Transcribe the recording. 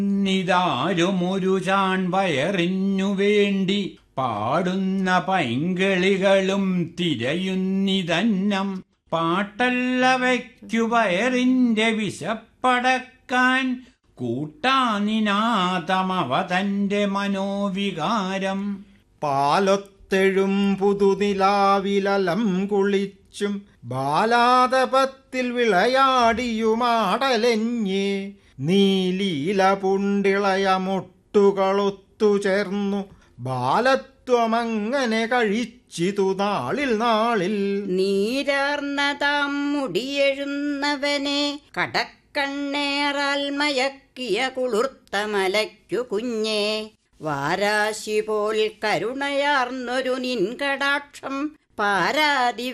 നിതാരുമൊരു ചാൺ വയറിഞ്ഞു വേണ്ടി പാടുന്ന പൈങ്കിളികളും തിരയുന്നിതന്നം പാട്ടല്ല വയ്ക്കു വയറിന്റെ വിശപ്പടക്കാൻ കൂട്ടാനിനാഥമവ തന്റെ മനോവികാരം പാലൊത്തെഴും പുതുനിലാവിലലം കുളിച്ചും ബാലാതപത്തിൽ വിളയാടിയുമാടലഞ്ഞേ നീലീല പുണ്ടിളയ മുട്ടുകളൊത്തു ചേർന്നു ബാലത്വമങ്ങനെ കഴിച്ചിതു നാളിൽ നാളിൽ നീരാർന്നതാം മുടിയെഴുന്നവനെ കടക്കണ്ണേറാൽ മയക്കിയ കുളിർത്ത മലയ്ക്കു കുഞ്ഞേ വാരാശി പോൽ കരുണയാർന്നൊരു നിൻകടാക്ഷം പാരാതി